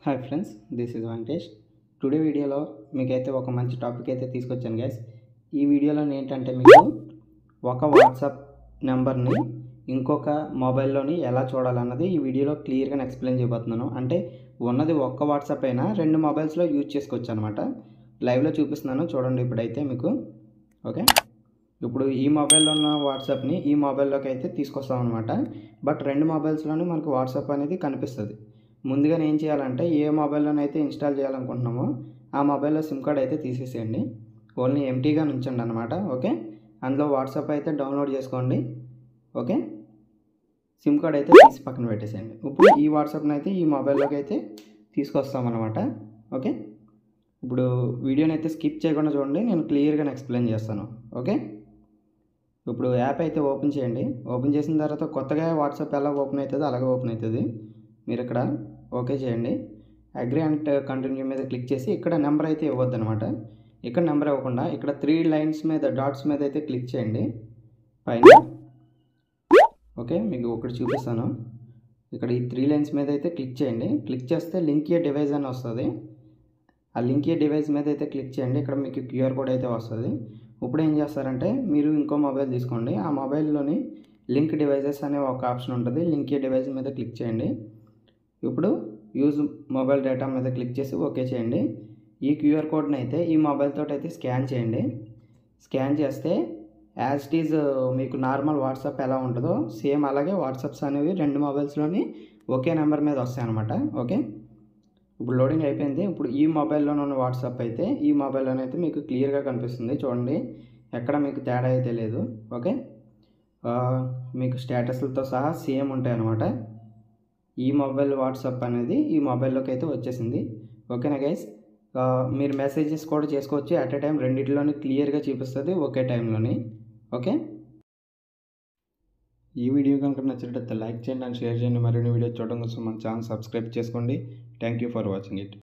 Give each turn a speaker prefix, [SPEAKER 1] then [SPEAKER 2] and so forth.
[SPEAKER 1] hi friends this is Venkatesh today వీడియోలో మీకైతే ఒక మంచి టాపిక్ అయితే తీసుకొచ్చాను గైస్ ఈ వీడియోలో ఏంటంటే మీకు ఒక వాట్సాప్ నెంబర్ని ఇంకొక మొబైల్లోని ఎలా చూడాలన్నది ఈ వీడియోలో క్లియర్గా ఎక్స్ప్లెయిన్ చేయబోతున్నాను అంటే ఉన్నది ఒక్క వాట్సాప్ అయినా రెండు మొబైల్స్లో యూజ్ చేసుకోవచ్చు అనమాట లైవ్లో చూపిస్తున్నాను చూడండి ఇప్పుడైతే మీకు ఓకే ఇప్పుడు ఈ మొబైల్లో ఉన్న వాట్సాప్ని ఈ మొబైల్లోకి అయితే తీసుకొస్తాం అనమాట బట్ రెండు మొబైల్స్లోనే మనకు వాట్సాప్ అనేది కనిపిస్తుంది ముందుగా ఏం చేయాలంటే ఏ మొబైల్లోనైతే ఇన్స్టాల్ చేయాలనుకుంటున్నామో ఆ మొబైల్లో సిమ్ కార్డ్ అయితే తీసేసేయండి ఓన్లీ ఎంటీగా ఉంచండి అనమాట ఓకే అందులో వాట్సాప్ అయితే డౌన్లోడ్ చేసుకోండి ఓకే సిమ్ కార్డ్ అయితే తీసి పక్కన పెట్టేసేయండి ఇప్పుడు ఈ వాట్సాప్ని అయితే ఈ మొబైల్లోకి అయితే తీసుకొస్తామన్నమాట ఓకే ఇప్పుడు వీడియోని అయితే స్కిప్ చేయకుండా చూడండి నేను క్లియర్గా ఎక్స్ప్లెయిన్ చేస్తాను ఓకే ఇప్పుడు యాప్ అయితే ఓపెన్ చేయండి ఓపెన్ చేసిన తర్వాత కొత్తగా వాట్సాప్ ఎలా ఓపెన్ అవుతుందో అలాగే ఓపెన్ అవుతుంది మీరు ఇక్కడ ఓకే చేయండి అగ్రి అండ్ కంటిన్యూ మీద క్లిక్ చేసి ఇక్కడ నెంబర్ అయితే ఇవ్వద్దు అనమాట ఇక్కడ నెంబర్ ఇవ్వకుండా ఇక్కడ త్రీ లైన్స్ మీద డాట్స్ మీద అయితే క్లిక్ చేయండి పైన ఓకే మీకు ఒకటి చూపిస్తాను ఇక్కడ ఈ త్రీ లైన్స్ మీద అయితే క్లిక్ చేయండి క్లిక్ చేస్తే లింక్ ఏ డివైస్ అని వస్తుంది ఆ లింక్ ఏ డివైస్ మీద అయితే క్లిక్ చేయండి ఇక్కడ మీకు క్యూఆర్ కోడ్ అయితే వస్తుంది ఇప్పుడు ఏం చేస్తారంటే మీరు ఇంకో మొబైల్ తీసుకోండి ఆ మొబైల్లోని లింక్ డివైజెస్ అనే ఒక ఆప్షన్ ఉంటుంది లింక్ ఏ డివైస్ మీద క్లిక్ చేయండి ఇప్పుడు యూజ్ మొబైల్ డేటా మీద క్లిక్ చేసి ఓకే చేయండి ఈ క్యూఆర్ కోడ్ని అయితే ఈ మొబైల్ తోటి అయితే స్కాన్ చేయండి స్కాన్ చేస్తే యాజ్ ఇట్ ఈజ్ మీకు నార్మల్ వాట్సాప్ ఎలా ఉంటుందో సేమ్ అలాగే వాట్సాప్స్ అనేవి రెండు మొబైల్స్లోని ఒకే నెంబర్ మీద వస్తాయి అనమాట ఓకే ఇప్పుడు లోడింగ్ అయిపోయింది ఇప్పుడు ఈ మొబైల్లో ఉన్న వాట్సాప్ అయితే ఈ మొబైల్లోనే అయితే మీకు క్లియర్గా కనిపిస్తుంది చూడండి ఎక్కడ మీకు తేడా అయితే లేదు ఓకే ఆ, మీకు స్టేటస్లతో సహా సేమ్ ఉంటాయి అన్నమాట ఈ మొబైల్ వాట్సాప్ అనేది ఈ మొబైల్లోకి అయితే వచ్చేసింది ఓకేనా గైస్ మీరు మెసేజెస్ కూడా చేసుకోవచ్చు అట్ ఎ టైం రెండిట్లోని క్లియర్గా చూపిస్తుంది ఒకే టైంలోని ఓకే ఈ వీడియో కనుక నచ్చినట్లయితే లైక్ చేయండి అండ్ షేర్ చేయండి మరిన్ని వీడియో చూడడం కోసం మన ఛానల్ సబ్స్క్రైబ్ చేసుకోండి thank you for watching it